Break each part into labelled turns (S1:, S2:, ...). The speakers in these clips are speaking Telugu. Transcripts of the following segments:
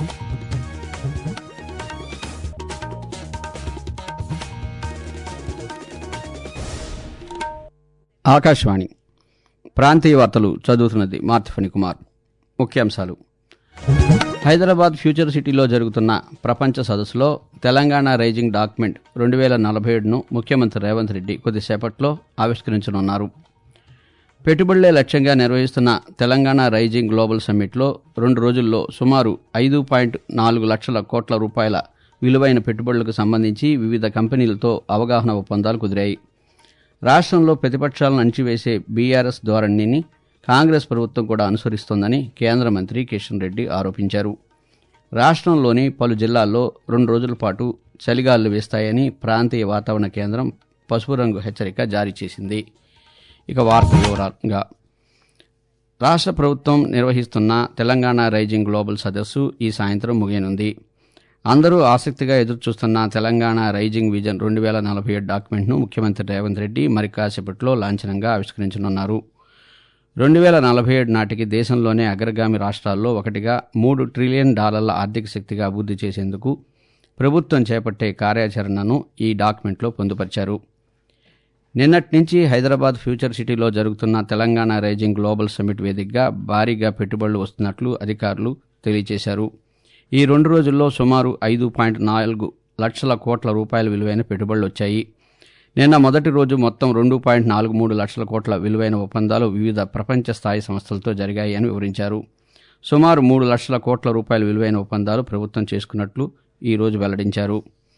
S1: ఆకాశవాణి ప్రాంతీయ వార్తలు చదువుతున్నది మార్తిఫణి కుమార్ ముఖ్యాంశాలు హైదరాబాద్ ఫ్యూచర్ సిటీలో జరుగుతున్న ప్రపంచ సదస్సులో తెలంగాణ రైజింగ్ డాక్యుమెంట్ రెండు వేల నలభై ఏడును ముఖ్యమంత్రి రేవంత్ రెడ్డి కొద్దిసేపట్లో ఆవిష్కరించనున్నారు పెట్టుబడులే లక్ష్యంగా నిర్వహిస్తున్న తెలంగాణ రైజింగ్ గ్లోబల్ సమ్మిట్లో రెండు రోజుల్లో సుమారు ఐదు పాయింట్ నాలుగు లక్షల కోట్ల రూపాయల విలువైన పెట్టుబడులకు సంబంధించి వివిధ కంపెనీలతో అవగాహన ఒప్పందాలు కుదిరాయి రాష్ట్రంలో ప్రతిపక్షాలను అణిచివేసే బీఆర్ఎస్ ధోరణిని కాంగ్రెస్ ప్రభుత్వం కూడా అనుసరిస్తోందని కేంద్ర మంత్రి కిషన్ రెడ్డి ఆరోపించారు రాష్ట్రంలోని పలు జిల్లాల్లో రెండు రోజుల పాటు చలిగాలులు వేస్తాయని ప్రాంతీయ వాతావరణ కేంద్రం పసుపు రంగు హెచ్చరిక జారీ చేసింది ఇక వార్త వివరంగా రాష్ట్ర ప్రభుత్వం నిర్వహిస్తున్న తెలంగాణ రైజింగ్ గ్లోబల్ సదస్సు ఈ సాయంత్రం ముగియనుంది అందరూ ఆసక్తిగా ఎదురుచూస్తున్న తెలంగాణ రైజింగ్ విజన్ రెండు వేల నలభై ఏడు డాక్యుమెంట్ను ముఖ్యమంత్రి రేవంత్ రెడ్డి మరి కాసేపట్లో లాంఛనంగా ఆవిష్కరించనున్నారు రెండు వేల నలభై ఏడు నాటికి దేశంలోనే అగ్రగామి రాష్ట్రాల్లో ఒకటిగా మూడు ట్రిలియన్ డాలర్ల ఆర్థిక శక్తిగా అభివృద్ధి చేసేందుకు ప్రభుత్వం చేపట్టే కార్యాచరణను ఈ డాక్యుమెంట్లో పొందుపరిచారు నిన్నటి నుంచి హైదరాబాద్ ఫ్యూచర్ సిటీలో జరుగుతున్న తెలంగాణ రైజింగ్ గ్లోబల్ సమ్మిట్ వేదికగా భారీగా పెట్టుబడులు వస్తున్నట్లు అధికారులు తెలియజేశారు ఈ రెండు రోజుల్లో సుమారు ఐదు పాయింట్ నాలుగు లక్షల కోట్ల రూపాయల విలువైన పెట్టుబడులు వచ్చాయి నిన్న మొదటి రోజు మొత్తం రెండు పాయింట్ నాలుగు మూడు లక్షల కోట్ల విలువైన ఒప్పందాలు వివిధ ప్రపంచ స్థాయి సంస్థలతో జరిగాయి అని వివరించారు సుమారు మూడు లక్షల కోట్ల రూపాయల విలువైన ఒప్పందాలు ప్రభుత్వం చేసుకున్నట్లు ఈ రోజు వెల్లడించారు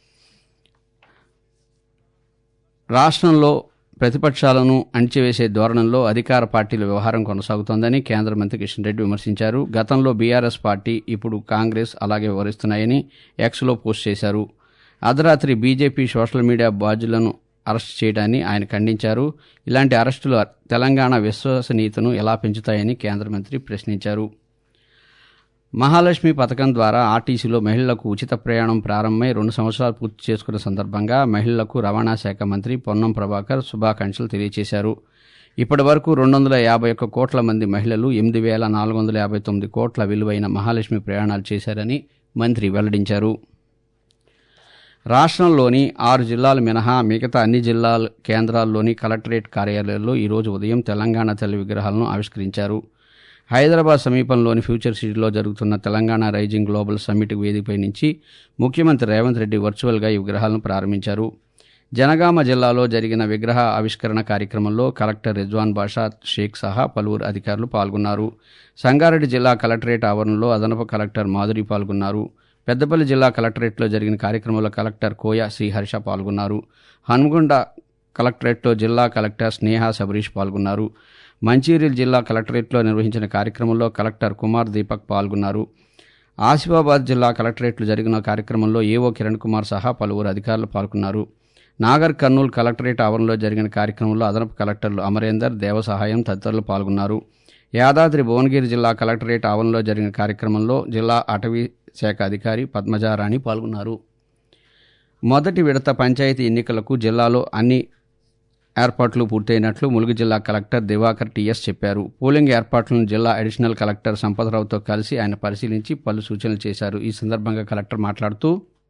S1: రాష్ట్రంలో ప్రతిపక్షాలను అణిచివేసే ధోరణంలో అధికార పార్టీల వ్యవహారం కొనసాగుతోందని కేంద్ర మంత్రి కిషన్ రెడ్డి విమర్శించారు గతంలో బీఆర్ఎస్ పార్టీ ఇప్పుడు కాంగ్రెస్ అలాగే వివరిస్తున్నాయని ఎక్స్లో పోస్ట్ చేశారు అర్ధరాత్రి బీజేపీ సోషల్ మీడియా బాధ్యులను అరెస్ట్ చేయడాన్ని ఆయన ఖండించారు ఇలాంటి అరెస్టులు తెలంగాణ విశ్వసనీయతను ఎలా పెంచుతాయని కేంద్ర మంత్రి ప్రశ్నించారు మహాలక్ష్మి పథకం ద్వారా ఆర్టీసీలో మహిళలకు ఉచిత ప్రయాణం ప్రారంభమై రెండు సంవత్సరాలు పూర్తి చేసుకున్న సందర్భంగా మహిళలకు రవాణా శాఖ మంత్రి పొన్నం ప్రభాకర్ శుభాకాంక్షలు తెలియజేశారు ఇప్పటి వరకు రెండు వందల యాభై ఒక్క కోట్ల మంది మహిళలు ఎనిమిది వేల నాలుగు వందల యాభై తొమ్మిది కోట్ల విలువైన మహాలక్ష్మి ప్రయాణాలు చేశారని మంత్రి వెల్లడించారు రాష్ట్రంలోని ఆరు జిల్లాలు మినహా మిగతా అన్ని జిల్లాల కేంద్రాల్లోని కలెక్టరేట్ కార్యాలయాల్లో ఈరోజు ఉదయం తెలంగాణ తల్లి విగ్రహాలను ఆవిష్కరించారు హైదరాబాద్ సమీపంలోని ఫ్యూచర్ సిటీలో జరుగుతున్న తెలంగాణ రైజింగ్ గ్లోబల్ సమ్మిట్ వేదికపై నుంచి ముఖ్యమంత్రి రేవంత్ రెడ్డి వర్చువల్గా ఈ విగ్రహాలను ప్రారంభించారు జనగామ జిల్లాలో జరిగిన విగ్రహ ఆవిష్కరణ కార్యక్రమంలో కలెక్టర్ రిజ్వాన్ బాషా షేక్ సహా పలువురు అధికారులు పాల్గొన్నారు సంగారెడ్డి జిల్లా కలెక్టరేట్ ఆవరణలో అదనపు కలెక్టర్ మాధురి పాల్గొన్నారు పెద్దపల్లి జిల్లా కలెక్టరేట్లో జరిగిన కార్యక్రమంలో కలెక్టర్ కోయ శ్రీహర్ష పాల్గొన్నారు హన్మకొండ కలెక్టరేట్లో జిల్లా కలెక్టర్ స్నేహ సబరీష్ పాల్గొన్నారు మంచిర్యాల జిల్లా కలెక్టరేట్లో నిర్వహించిన కార్యక్రమంలో కలెక్టర్ కుమార్ దీపక్ పాల్గొన్నారు ఆసిఫాబాద్ జిల్లా కలెక్టరేట్లో జరిగిన కార్యక్రమంలో ఏవో కిరణ్ కుమార్ సహా పలువురు అధికారులు పాల్గొన్నారు నాగర్ కర్నూలు కలెక్టరేట్ ఆవరణలో జరిగిన కార్యక్రమంలో అదనపు కలెక్టర్లు అమరేందర్ దేవసహాయం తదితరులు పాల్గొన్నారు యాదాద్రి భువనగిరి జిల్లా కలెక్టరేట్ ఆవరణలో జరిగిన కార్యక్రమంలో జిల్లా అటవీ శాఖ అధికారి పద్మజారాణి పాల్గొన్నారు మొదటి విడత పంచాయతీ ఎన్నికలకు జిల్లాలో అన్ని ఏర్పాట్లు పూర్తయినట్లు ములుగు జిల్లా కలెక్టర్ దివాకర్ టీఎస్ చెప్పారు పోలింగ్ ఏర్పాట్లను జిల్లా అడిషనల్ కలెక్టర్ సంపతరావుతో కలిసి ఆయన పరిశీలించి పలు సూచనలు చేశారు ఈ సందర్భంగా కలెక్టర్ మాట్లాడుతూ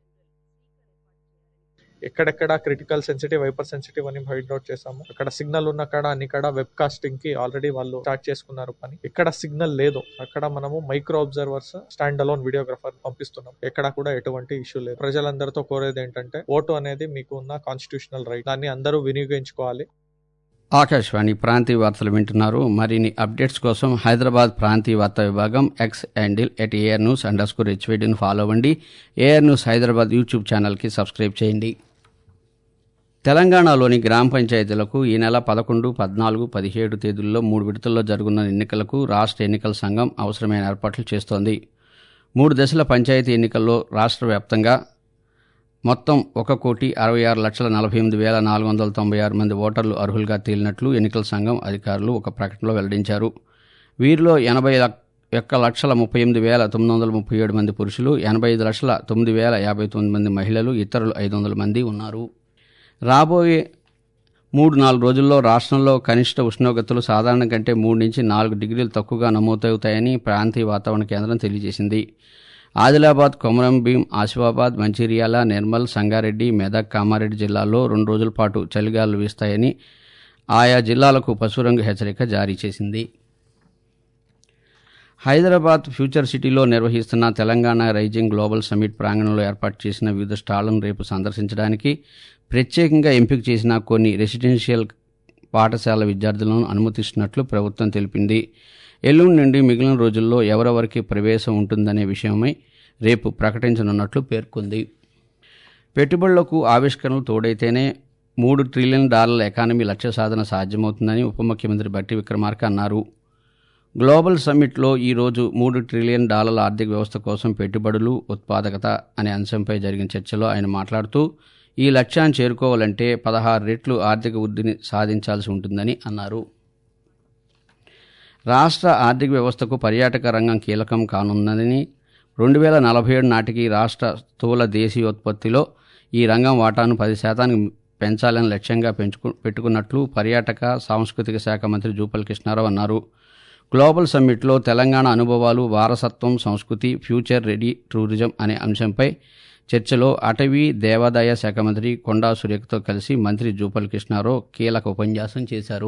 S2: ఎక్కడెక్కడ క్రిటికల్ సెన్సిటివ్ హైపర్ సెన్సిటివ్ అని ఫైండ్ అవుట్ చేసాము అక్కడ సిగ్నల్ ఉన్న కాడ అన్ని కాడ వెబ్ కాస్టింగ్ కి ఆల్రెడీ వాళ్ళు స్టార్ట్ చేసుకున్నారు పని ఎక్కడ సిగ్నల్ లేదు అక్కడ మనము micro observers stand alone videographer పంపిస్తున్నాం ఎక్కడ కూడా ఎటువంటి ఇష్యూ లేదు ప్రజలందరితో కోరేది ఏంటంటే ఓటు అనేది మీకు ఉన్న కాన్స్టిట్యూషనల్ రైట్ దాన్ని అందరూ వినియోగించుకోవాలి
S1: ఆకాశవాణి ప్రాంతీయ వార్తలు వింటున్నారు మరిన్ని అప్డేట్స్ కోసం హైదరాబాద్ ప్రాంతీయ వార్తా విభాగం X handle at AR news underscore హెచ్వేడిని ఫాలో అవ్వండి ఏఆర్ న్యూస్ హైదరాబాద్ యూట్యూబ్ ఛానల్కి సబ్స్క్రైబ్ చేయండి తెలంగాణలోని గ్రామ పంచాయతీలకు ఈ నెల పదకొండు పద్నాలుగు పదిహేడు తేదీల్లో మూడు విడతల్లో జరుగున్న ఎన్నికలకు రాష్ట్ర ఎన్నికల సంఘం అవసరమైన ఏర్పాట్లు చేస్తోంది మూడు దశల పంచాయతీ ఎన్నికల్లో రాష్ట్ర వ్యాప్తంగా మొత్తం ఒక కోటి అరవై ఆరు లక్షల నలభై ఎనిమిది వేల నాలుగు వందల తొంభై ఆరు మంది ఓటర్లు అర్హులుగా తేలినట్లు ఎన్నికల సంఘం అధికారులు ఒక ప్రకటనలో వెల్లడించారు వీరిలో ఎనభై ఒక్క లక్షల ముప్పై ఎనిమిది వేల తొమ్మిది వందల ముప్పై ఏడు మంది పురుషులు ఎనభై ఐదు లక్షల తొమ్మిది వేల యాభై తొమ్మిది మంది మహిళలు ఇతరులు ఐదు వందల మంది ఉన్నారు రాబోయే మూడు నాలుగు రోజుల్లో రాష్ట్రంలో కనిష్ట ఉష్ణోగ్రతలు సాధారణం కంటే మూడు నుంచి నాలుగు డిగ్రీలు తక్కువగా నమోదవుతాయని ప్రాంతీయ వాతావరణ కేంద్రం తెలియజేసింది ఆదిలాబాద్ కొమరం భీం ఆసిఫాబాద్ మంచిర్యాల నిర్మల్ సంగారెడ్డి మెదక్ కామారెడ్డి జిల్లాల్లో రెండు రోజుల పాటు చలిగాలు వీస్తాయని ఆయా జిల్లాలకు పశురంగు హెచ్చరిక జారీ చేసింది హైదరాబాద్ ఫ్యూచర్ సిటీలో నిర్వహిస్తున్న తెలంగాణ రైజింగ్ గ్లోబల్ సమ్మిట్ ప్రాంగణంలో ఏర్పాటు చేసిన వివిధ స్టాళ్లను రేపు సందర్శించడానికి ప్రత్యేకంగా ఎంపిక చేసిన కొన్ని రెసిడెన్షియల్ పాఠశాల విద్యార్థులను అనుమతిస్తున్నట్లు ప్రభుత్వం తెలిపింది ఎల్లుండి నుండి మిగిలిన రోజుల్లో ఎవరెవరికి ప్రవేశం ఉంటుందనే విషయమై రేపు ప్రకటించనున్నట్లు పేర్కొంది పెట్టుబడులకు ఆవిష్కరణలు తోడైతేనే మూడు ట్రిలియన్ డాలర్ల ఎకానమీ లక్ష్య సాధన సాధ్యమవుతుందని ఉప ముఖ్యమంత్రి బట్టి విక్రమార్క అన్నారు గ్లోబల్ సమ్మిట్లో ఈరోజు మూడు ట్రిలియన్ డాలర్ల ఆర్థిక వ్యవస్థ కోసం పెట్టుబడులు ఉత్పాదకత అనే అంశంపై జరిగిన చర్చలో ఆయన మాట్లాడుతూ ఈ లక్ష్యాన్ని చేరుకోవాలంటే పదహారు రెట్లు ఆర్థిక వృద్ధిని సాధించాల్సి ఉంటుందని అన్నారు రాష్ట్ర ఆర్థిక వ్యవస్థకు పర్యాటక రంగం కీలకం కానున్నదని రెండు వేల నలభై ఏడు నాటికి రాష్ట్ర స్థూల దేశీయోత్పత్తిలో ఈ రంగం వాటాను పది శాతానికి పెంచాలని లక్ష్యంగా పెంచుకు పెట్టుకున్నట్లు పర్యాటక సాంస్కృతిక శాఖ మంత్రి జూపల్ కృష్ణారావు అన్నారు గ్లోబల్ సమ్మిట్లో తెలంగాణ అనుభవాలు వారసత్వం సంస్కృతి ఫ్యూచర్ రెడీ టూరిజం అనే అంశంపై చర్చలో అటవీ దేవాదాయ శాఖ మంత్రి కొండా సురేఖతో కలిసి మంత్రి జూపల్ కృష్ణారావు కీలక ఉపన్యాసం చేశారు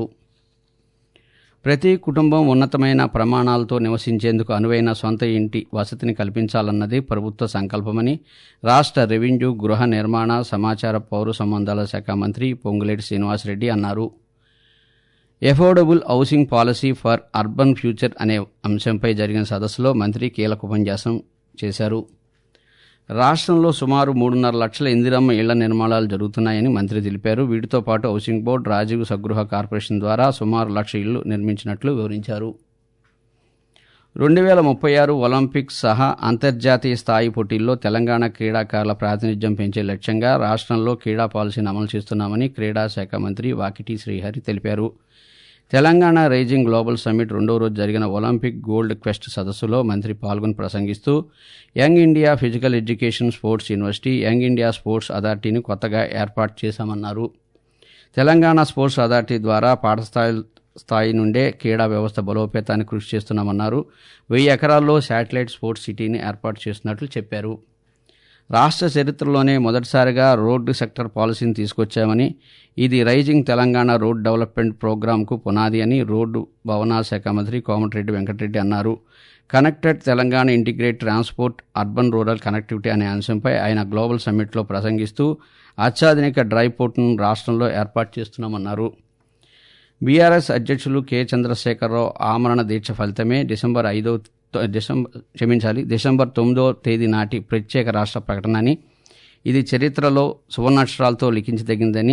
S1: ప్రతి కుటుంబం ఉన్నతమైన ప్రమాణాలతో నివసించేందుకు అనువైన సొంత ఇంటి వసతిని కల్పించాలన్నది ప్రభుత్వ సంకల్పమని రాష్ట్ర రెవెన్యూ గృహ నిర్మాణ సమాచార పౌర సంబంధాల శాఖ మంత్రి పొంగులేటి శ్రీనివాసరెడ్డి అన్నారు affordable housing policy for urban future అనే అంశంపై జరిగిన సదస్సులో మంత్రి కీలక ఉపన్యాసం చేశారు రాష్ట్రంలో సుమారు మూడున్నర లక్షల ఇందిరమ్మ ఇళ్ల నిర్మాణాలు జరుగుతున్నాయని మంత్రి తెలిపారు వీటితో పాటు housing board Rajiv Swagruha corporation ద్వారా సుమారు లక్ష ఇళ్లు నిర్మించినట్లు వివరించారు రెండు వేల ముప్పై ఆరు ఒలింపిక్స్ సహా అంతర్జాతీయ స్థాయి పోటీల్లో తెలంగాణ క్రీడాకారుల ప్రాతినిధ్యం పెంచే లక్ష్యంగా రాష్ట్రంలో క్రీడా పాలసీని అమలు చేస్తున్నామని క్రీడా శాఖ మంత్రి వాకిటి శ్రీహరి తెలిపారు తెలంగాణ రైజింగ్ గ్లోబల్ సమ్మిట్ రెండో రోజు జరిగిన ఒలింపిక్ గోల్డ్ క్వెస్ట్ సదస్సులో మంత్రి పాల్గొని ప్రసంగిస్తూ young India physical education sports university young India sports అథారిటీని కొత్తగా ఏర్పాటు చేశామన్నారు తెలంగాణ స్పోర్ట్స్ అథారిటీ ద్వారా పాఠస్థాయి స్థాయి నుండే క్రీడా వ్యవస్థ బలోపేతానికి కృషి చేస్తున్నామన్నారు వెయ్యి ఎకరాల్లో శాటిలైట్ స్పోర్ట్స్ సిటీని ఏర్పాటు చేస్తున్నట్లు చెప్పారు రాష్ట్ర చరిత్రలోనే మొదటిసారిగా రోడ్డు సెక్టర్ పాలసీని తీసుకొచ్చామని ఇది రైజింగ్ తెలంగాణ రోడ్ డెవలప్మెంట్ ప్రోగ్రాంకు పునాది అని రోడ్డు భవనాల శాఖ మంత్రి కోమటిరెడ్డి వెంకటరెడ్డి అన్నారు connected Telangana integrate transport urban rural connectivity అనే అంశంపై ఆయన గ్లోబల్ సమ్మిట్లో ప్రసంగిస్తూ అత్యాధునిక డ్రై పోర్టును రాష్ట్రంలో ఏర్పాటు చేస్తున్నామన్నారు బీఆర్ఎస్ అధ్యక్షులు కె చంద్రశేఖరరావు ఆమరణ దీక్ష ఫలితమే డిసెంబర్ ఐదో డిసెంబర్ క్షమించాలి డిసెంబర్ తొమ్మిదో తేదీ నాటి ప్రత్యేక రాష్ట్ర ప్రకటన అని ఇది చరిత్రలో సువర్ణాక్షరాలతో లిఖించదగిందని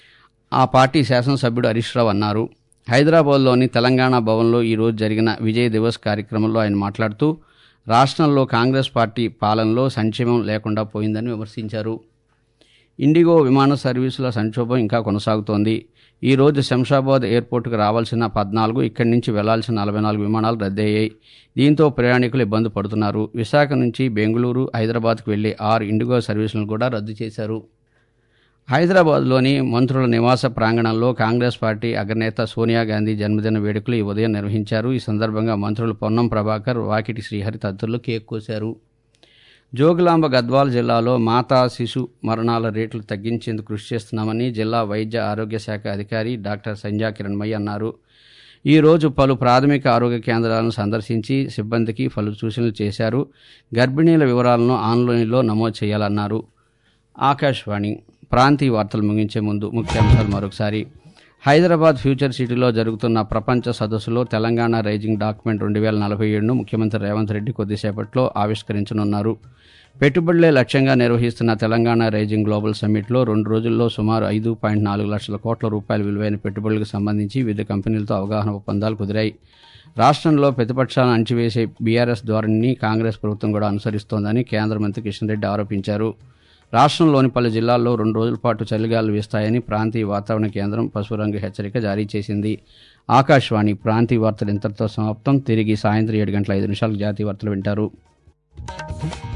S1: ఆ పార్టీ శాసనసభ్యుడు హరీష్ రావు అన్నారు హైదరాబాద్లోని తెలంగాణ భవన్లో ఈరోజు జరిగిన విజయ్ దివస్ కార్యక్రమంలో ఆయన మాట్లాడుతూ రాష్ట్రంలో కాంగ్రెస్ పార్టీ పాలనలో సంక్షేమం లేకుండా పోయిందని విమర్శించారు ఇండిగో విమాన సర్వీసుల సంక్షోభం ఇంకా కొనసాగుతోంది ఈ రోజు శంషాబాద్ ఎయిర్పోర్టుకు రావాల్సిన పద్నాలుగు ఇక్కడి నుంచి వెళ్లాల్సిన నలభై నాలుగు విమానాలు రద్దయ్యాయి దీంతో ప్రయాణికులు ఇబ్బంది పడుతున్నారు విశాఖ నుంచి బెంగళూరు హైదరాబాద్కు వెళ్లే ఆరు ఇండిగో సర్వీసులను కూడా రద్దు చేశారు హైదరాబాద్లోని మంత్రుల నివాస ప్రాంగణంలో కాంగ్రెస్ పార్టీ అగ్రనేత సోనియా గాంధీ జన్మదిన వేడుకలు ఈ ఉదయం నిర్వహించారు ఈ సందర్భంగా మంత్రులు పొన్నం ప్రభాకర్ వాకిటి శ్రీహరి తదితరులు కేక్ కోశారు జోగులాంబ గద్వాల జిల్లాలో మాతా శిశు మరణాల రేట్లు తగ్గించేందుకు కృషి చేస్తున్నామని జిల్లా వైద్య ఆరోగ్య శాఖ అధికారి డాక్టర్ సంధ్యా కిరణ్మయ్య అన్నారు ఈ రోజు పలు ప్రాథమిక ఆరోగ్య కేంద్రాలను సందర్శించి సిబ్బందికి పలు సూచనలు చేశారు గర్భిణీల వివరాలను ఆన్లైన్లో నమోదు చేయాలన్నారు ఆకాశవాణి ప్రాంతీయ వార్తలు ముగించే ముందు ముఖ్యాంశాలు మరొకసారి హైదరాబాద్ ఫ్యూచర్ సిటీలో జరుగుతున్న ప్రపంచ సదస్సులో తెలంగాణ రైజింగ్ డాక్యుమెంట్ రెండు వేల నలభై ఏడును ముఖ్యమంత్రి రేవంత్ రెడ్డి కొద్దిసేపట్లో ఆవిష్కరించనున్నారు పెట్టుబడులే లక్ష్యంగా నిర్వహిస్తున్న తెలంగాణ రైజింగ్ గ్లోబల్ సమ్మిట్లో రెండు రోజుల్లో సుమారు ఐదు పాయింట్ నాలుగు లక్షల కోట్ల రూపాయల విలువైన పెట్టుబడులకు సంబంధించి వివిధ కంపెనీలతో అవగాహన ఒప్పందాలు కుదిరాయి రాష్ట్రంలో ప్రతిపక్షాలను అణచివేసే బీఆర్ఎస్ ధోరణిని కాంగ్రెస్ ప్రభుత్వం కూడా అనుసరిస్తోందని కేంద్ర మంత్రి కిషన్ రెడ్డి ఆరోపించారు రాష్ట్రంలోని పలు జిల్లాల్లో రెండు రోజుల పాటు చలిగాలు వీస్తాయని ప్రాంతీయ వాతావరణ కేంద్రం పశురంగ హెచ్చరిక జారీ చేసింది ఆకాశవాణి ప్రాంతీయ వార్తలు ఇంతటితో సమాప్తం తిరిగి సాయంత్రం ఏడు గంటల ఐదు నిమిషాలకు జాతీయ వార్తలు వింటారు